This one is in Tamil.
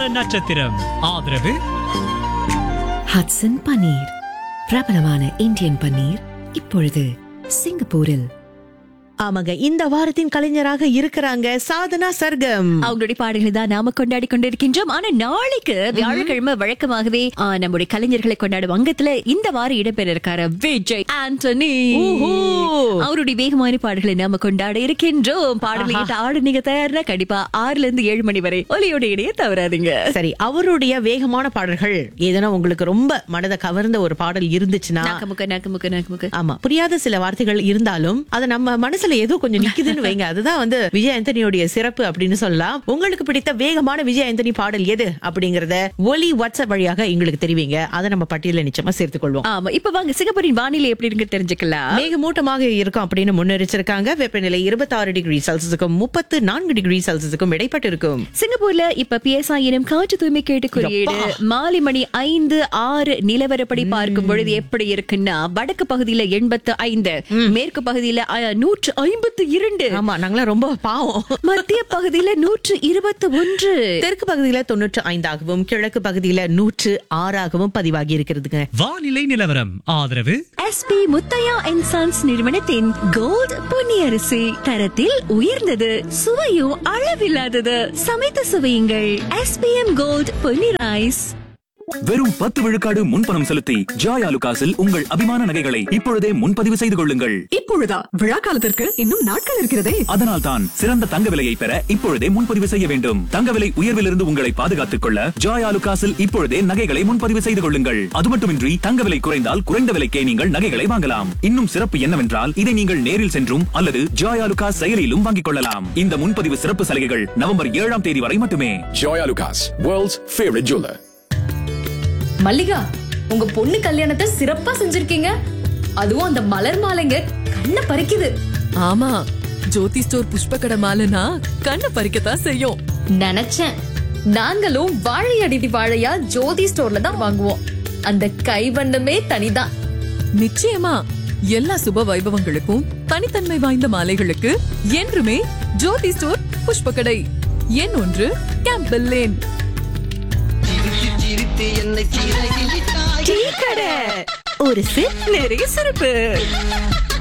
வார நட்சத்திரம் ஆதரவு ஹட்சன் பன்னீர் பிரபலமான இந்தியன் பன்னீர் இப்பொழுது சிங்கப்பூரில் ஆமாங்க இந்த வாரத்தின் கலைஞராக இருக்கிறாங்க சாதனா சர்க்கம் அவங்களுடைய பாடல்களை தான் நாம கொண்டாடி கொண்டிருக்கின்றோம் ஆனா நாளைக்கு வியாழக்கிழமை வழக்கமாகவே ஆ, நம்முடைய கலைஞர்களை கொண்டாடும் அங்கத்துல இந்த வாரம் இடம்பெற இருக்காரு விஜய் ஆண்டனி ஓஹோ. அவருடைய வேகமான பாடல்களை நாம கொண்டாட இருக்கின்றோம் பாடலை கேட்டு ஆடு நீங்க தயார்னா கண்டிப்பா ஆறுல இருந்து ஏழு மணி வரை ஒலியோட இடையே தவறாதீங்க சரி அவருடைய வேகமான பாடல்கள் ஏதனா உங்களுக்கு ரொம்ப மனதை கவர்ந்த ஒரு பாடல் இருந்துச்சுன்னா நாக்கமுக்க நாக்கமுக்க நாக்கமுக்க ஆமா புரியாத சில வார்த்தைகள் இருந்தாலும் அது நம்ம மனசுல ஏதோ கொஞ்சம் நிக்குதுன்னு வைங்க அதுதான் வந்து விஜய் ஆண்டனியோடைய சிறப்பு அப்படின்னு சொல்லலாம் உங்களுக்கு பிடித்த வேகமான விஜய் ஆண்டனி பாடல் எது அப்படிங்கறத ஒலி வாட்ஸ்அப் வழியாக எங்களுக்கு தெரிவிங்க அதை நம்ம பட்டியல நிச்சயமா சேர்த்துக் கொள்வோம் ஆமா இப்ப வாங்க சிங்கப்பூரின் வானிலை எப்படி இருக்கு தெரிஞ்சுக்கலாம் மேகமூட்டமாக இருக்கும் அப்படின்னு முன்னெரிச்சிருக்காங்க வெப்பநிலை இருபத்தி ஆறு டிகிரி செல்சியஸுக்கும் முப்பத்து நான்கு டிகிரி செல்சியஸுக்கும் இடைப்பட்டு இருக்கும் சிங்கப்பூர்ல இப்ப பிஎஸ்ஐ எனும் காற்று தூய்மை கேட்டு குறியீடு மாலை மணி ஐந்து ஆறு நிலவரப்படி பார்க்கும் பொழுது எப்படி இருக்குன்னா வடக்கு பகுதியில எண்பத்து ஐந்து மேற்கு பகுதியில அஹ், நூற்று ஐம்பத்து இரண்டு ஆமா நாங்களாம் ரொம்ப பாவம் மத்திய பகுதியில நூற்று இருபத்தி ஒன்று தெற்கு பகுதியில தொண்ணூற்று ஐந்தாகவும் கிழக்கு பகுதியில நூற்று ஆறாகவும் பதிவாகி இருக்கிறதுங்க வானிலை நிலவரம் ஆதரவு எஸ்பி முத்தையா அண்ட் சன்ஸ் நிறுவனத்தின் கோல்ட் பொன்னியரிசி தரத்தில் உயர்ந்தது சுவையும் அளவில்லாதது சமைத்து சுவையுங்கள் எஸ்பிஎம் கோல்ட் பொன்னி ரைஸ் வெறும் பத்து விழுக்காடு முன்பணம் செலுத்தி ஜாய் ஆலுகாஸில் உங்கள் அபிமான நகைகளை இப்பொழுதே முன்பதிவு செய்து கொள்ளுங்கள் இப்பொழுதா விழா காலத்திற்கு இன்னும் நாட்கள் இருக்கிறதே அதனால் தான் சிறந்த தங்க விலையை பெற இப்பொழுதே முன்பதிவு செய்ய வேண்டும் தங்க விலை உயர்விலிருந்து உங்களை பாதுகாத்துக் கொள்ள ஜாய் ஆலுகாஸில் இப்பொழுதே நகைகளை முன்பதிவு செய்து கொள்ளுங்கள் அது மட்டுமின்றி தங்க விலை குறைந்தால் குறைந்த விலைக்கே நீங்கள் நகைகளை வாங்கலாம் இன்னும் சிறப்பு என்னவென்றால் இதை நீங்கள் நேரில் சென்றும் அல்லது ஜாய் ஆலுகாஸ் செயலியிலும் வாங்கிக் கொள்ளலாம் இந்த முன்பதிவு சிறப்பு சலுகைகள் நவம்பர் ஏழாம் தேதி வரை மட்டுமே Joy Lucas, world's favorite jeweler. Mallika உங்க பொண்ணு கல்யாணத்தை சிறப்பா செஞ்சிருக்கீங்க அதுவும் அந்த மலர் மாலைங்க கண்ணை பறிக்குது ஆமா ஜோதி ஸ்டோர் புஷ்ப கடை மாலைனா கண்ணை பறிக்கத்தான் செய்யும் நினைச்சேன் நாங்களும் வாழை அடி வாழையா ஜோதி ஸ்டோர்ல தான் வாங்குவோம் அந்த கைவண்ணமே தனிதான் நிச்சயமா எல்லா சுப வைபவங்களுக்கும் தனித்தன்மை வாய்ந்த மாலைகளுக்கு என்றுமே ஜோதி ஸ்டோர் புஷ்ப கடை எண் ஒன்று கேம்பல் லேன் டீ கடை ஒரு சிப் நிறைய சிறப்பு